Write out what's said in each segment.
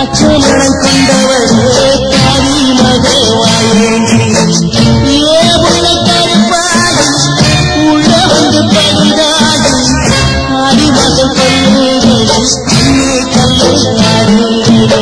காய்ச்சலிடம் கொண்டவரே காரி மகவாயேண்டி ஏ உள்ள கருப்பாடி உள்ள வந்து பழுதாடி ஆடி மகன் கொள்ளுதடி அண்ணே கல்லுடாடி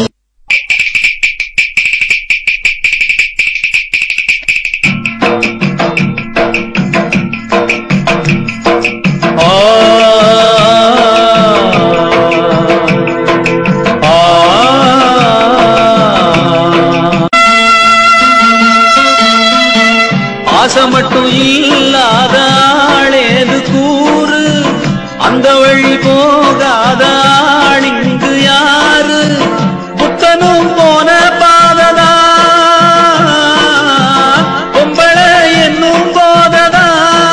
ஆசை மட்டும் இல்லாத ஆளேது கூறு அந்த வழி போகாத ஆள் இங்கு யாரு புத்தனும் போன பாததா பொம்பளை என்னும் போததா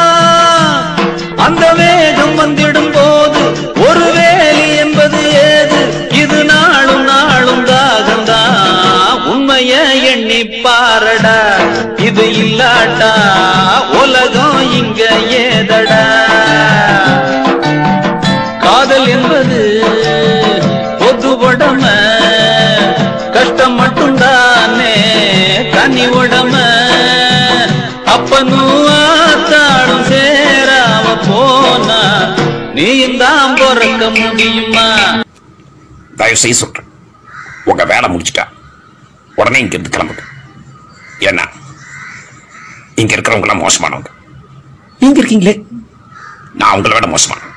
அந்த வேகம் வந்திடும் போது ஒரு வேலி என்பது ஏது இது நாளும் நாளும் தாகந்தா உண்மைய எண்ணி பாரடா இது இல்லாட்டா உலகம் இங்க ஏதடா காதல் என்பது பொது உடம கஷ்டம் மட்டும்தானே கனி உடம அப்பனும் ஆத்தாளும் சேராம போனா நீயும் தான் பிறக்க முடியுமா தயவு செய்து சொல்றேன் உங்க வேலை முடிச்சிட்டா உடனே இங்க இருந்து கிளம்புங்க ஏன்னா இங்க இருக்கிறவங்க எல்லாம் மோசமானவங்க இங்க இருக்கீங்களே நான் உங்களை விட மோசமான